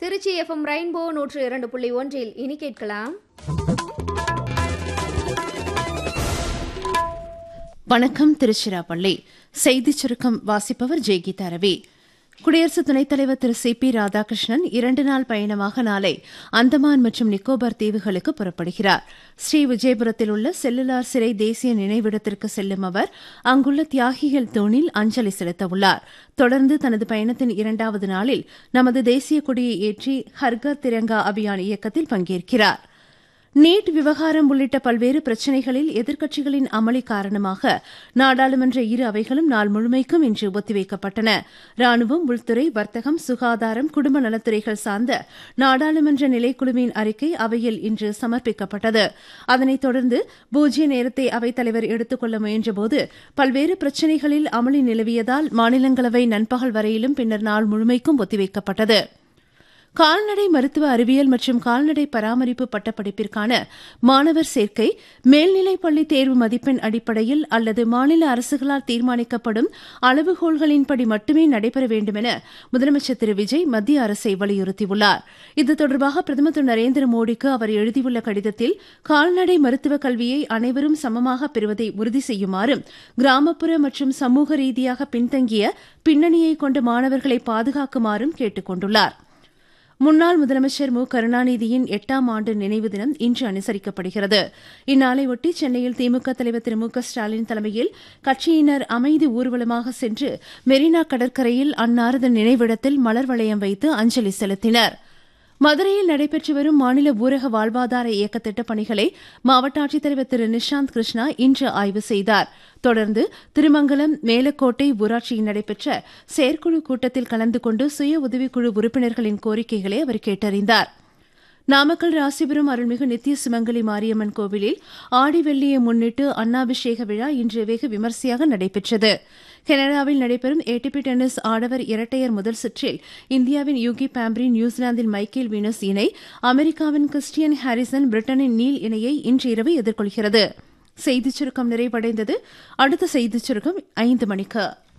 Trichy FM rainbow நூற்று இரண்டு புள்ளி ஒன்றில் இனி கேட்கலாம் வணக்கம் திருச்சிராப்பள்ளி செய்திச் சுருக்கம் வாசிப்பவர் ஜெய்கீதா ரவி குடியரசு துணைத் தலைவர் திரு சி பி ராதாகிருஷ்ணன் இரண்டு நாள் பயணமாக நாளை அந்தமான் மற்றும் நிக்கோபார் தீவுகளுக்கு புறப்படுகிறார் ஸ்ரீ விஜயபுரத்தில் உள்ள செல்லுலார் சிறை தேசிய நினைவிடத்திற்கு செல்லும் அவர் அங்குள்ள தியாகிகள் தூணில் அஞ்சலி செலுத்தவுள்ளார் தொடர்ந்து தனது பயணத்தின் இரண்டாவது நாளில் நமது தேசிய கொடியை ஏற்றி ஹர்கர் திரங்கா அபியான் இயக்கத்தில் பங்கேற்கிறார் நீட் விவகாரம் உள்ளிட்ட பல்வேறு பிரச்சினைகளில் எதிர்க்கட்சிகளின் அமளி காரணமாக நாடாளுமன்ற இரு அவைகளும் நாள் முழுமைக்கும் இன்று ஒத்திவைக்கப்பட்டன ராணுவம் உள்துறை வர்த்தகம் சுகாதாரம் குடும்ப நலத்துறைகள் சார்ந்த நாடாளுமன்ற நிலைக்குழுவின் அறிக்கை அவையில் இன்று சமர்ப்பிக்கப்பட்டது அதனைத் தொடர்ந்து பூஜ்ய நேரத்தை அவைத்தலைவர் எடுத்துக் கொள்ள முயன்றபோது பல்வேறு பிரச்சினைகளில் அமளி நிலவியதால் மாநிலங்களவை நண்பகல் வரையிலும் பின்னர் நாள் முழுமைக்கும் ஒத்திவைக்கப்பட்டது கால்நடை மருத்துவ அறிவியல் மற்றும் கால்நடை பராமரிப்பு பட்டப்படிப்பிற்கான மாணவர் சேர்க்கை மேல்நிலைப் பள்ளி தேர்வு மதிப்பெண் அடிப்படையில் அல்லது மாநில அரசுகளால் தீர்மானிக்கப்படும் அளவுகோல்களின்படி மட்டுமே நடைபெற வேண்டும் என முதலமைச்சர் திரு விஜய் மத்திய அரசை வலியுறுத்தியுள்ளார் இது தொடர்பாக பிரதமர் திரு நரேந்திர மோடிக்கு அவர் எழுதியுள்ள கடிதத்தில் கால்நடை மருத்துவ கல்வியை அனைவரும் சமமாக பெறுவதை உறுதி செய்யுமாறும் கிராமப்புற மற்றும் சமூக ரீதியாக பின்தங்கிய பின்னணியை கொண்ட மாணவர்களை பாதுகாக்குமாறும் கேட்டுக் கொண்டுள்ளாா் முன்னாள் முதலமைச்சர் மு கருணாநிதியின் எட்டாம் ஆண்டு நினைவு தினம் இன்று அனுசரிக்கப்படுகிறது இந்நாளையொட்டி சென்னையில் திமுக தலைவர் திரு மு க ஸ்டாலின் தலைமையில் கட்சியினர் அமைதி ஊர்வலமாக சென்று மெரினா கடற்கரையில் அன்னாரது நினைவிடத்தில் மலர் வளையம் வைத்து அஞ்சலி செலுத்தினர் மதுரையில் நடைபெற்று வரும் மாநில ஊரக வாழ்வாதார இயக்க திட்டப் பணிகளை மாவட்ட ஆட்சித்தலைவர் திரு நிஷாந்த் கிருஷ்ணா இன்று ஆய்வு செய்தார் தொடர்ந்து திருமங்கலம் மேலக்கோட்டை ஊராட்சியில் நடைபெற்ற செயற்குழு கூட்டத்தில் கலந்து கொண்டு சுய உதவிக்குழு உறுப்பினர்களின் கோரிக்கைகளை அவர் கேட்டறிந்தார் நாமக்கல் ராசிபுரம் அருள்மிகு நித்திய சுமங்கலி மாரியம்மன் கோவிலில் ஆடி வெள்ளியை முன்னிட்டு அன்னாபிஷேக விழா இன்று வெகு விமரிசையாக நடைபெற்றது கனடாவில் நடைபெறும் ஏடிபி டென்னிஸ் ஆடவர் இரட்டையர் முதல் சுற்றில் இந்தியாவின் யூகி பாம்ப்ரி நியூசிலாந்தின் மைக்கேல் வீனஸ் இணை அமெரிக்காவின் கிறிஸ்டியன் ஹாரிசன் பிரிட்டனின் நீல் இணையை இன்று இரவு எதிர்கொள்கிறது செய்திச் சுருக்கம் நிறைவடைந்தது அடுத்த செய்திச் சுருக்கம் ஐந்து மணிக்கு